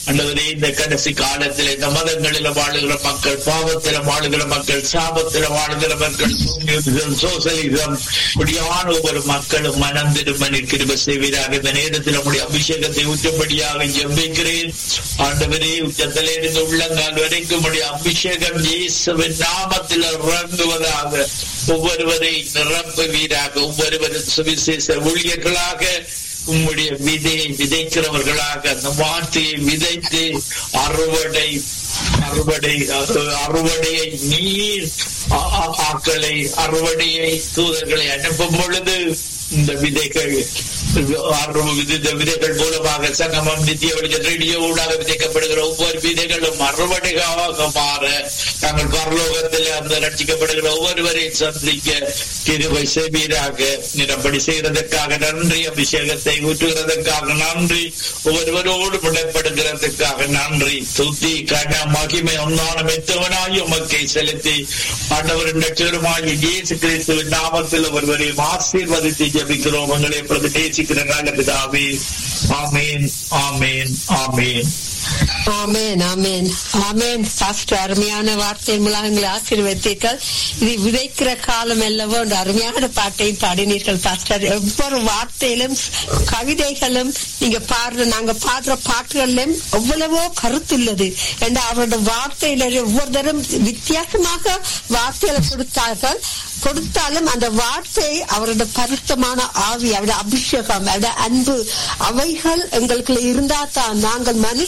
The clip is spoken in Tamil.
ஆண்டவரே இந்த கடைசி காலத்தில் இந்த மதங்களில வாழுகிற மக்கள் பாவத்தில வாழுகிற மக்கள் சாபத்தில வாழுகிற மக்கள் சோசியலிசம் சோசலிசம் இப்படியான ஒவ்வொரு மக்களும் மனம் திரும்ப நிற்கிற செய்வீராக இந்த நேரத்தில் நம்முடைய அபிஷேகத்தை ஊற்றபடியாக ஜெபிக்கிறேன் ஆண்டவரே உச்சத்திலே இருந்து உள்ளங்கால் வரைக்கும் உடைய அபிஷேகம் இயேசுவின் நாமத்தில் இறங்குவதாக ஒவ்வொருவரை நிரப்புவீராக ஒவ்வொருவரும் சுவிசேஷ ஊழியர்களாக உம்முடைய விதையை விதைக்கிறவர்களாக அந்த வார்த்தையை விதைத்து அறுவடை அறுவடை அறு- அறுவடையை நீர் ஆ- ஆ- ஆக்களை அறுவடையை தூதர்களை அனுப்பும் பொழுது இந்த விதைகள் அறுவ- இந்த விதைகள் மூலமாக சங்கமம் நித்திய வெளிச்ச ரேடியோ ஊடாக விதைக்கப்படுகிற ஒவ்வொரு விதைகளும் அறுவடைகளாக மாற நாங்கள் பரலோகத்தில் அந்த ரட்சிக்கப்படுகிற ஒவ்வொருவரையும் சந்திக்க கிருபை செய்வீராக நிரப்படி செய்கிறதற்காக நன்றி அபிஷேகத்தை ஊற்றுகிறதற்காக நன்றி ஒவ்வொருவரோடு முடப்படுகிறதுக்காக நன்றி துதி கன மகிமை ஒன்னான மெத்தவனாய் உமக்கை செலுத்தி ஆண்டவரின் லட்சருமாய் இயேசு கிறிஸ்துவின் நாமத்தில் ஒருவரையும் ஆசீர்வதித்து ஜபிக்கிறோம் உங்களை எப்பொழுது நேசிக்கிற நல்ல பிதாவே ஆமேன் ஆமேன் ஆமேன் ஆமென் ஆமென் ஆமென் பாஸ்டர் அருமையான வார்த்தை மூலம் எங்களை ஆசீர்வதித்தீர்கள் இது விதைக்கிற காலம் அல்லவோ என்ற அருமையான பாட்டை பாடினீர்கள் பாஸ்டர் ஒவ்வொரு வார்த்தையிலும் கவிதைகளும் நீங்க பாடுற நாங்க பாடுற பாட்டுகளிலும் எவ்வளவோ கருத்துள்ளது என்ற அவருடைய வார்த்தையில ஒவ்வொருத்தரும் வித்தியாசமாக வார்த்தைகளை கொடுத்தார்கள் கொடுத்தாலும் அந்த வார்த்தை அவருடைய பரிசுத்தமான ஆவி அவருடைய அபிஷேகம் அவருடைய அன்பு அவைகள் எங்களுக்கு இருந்தா தான் நாங்கள் மனுஷ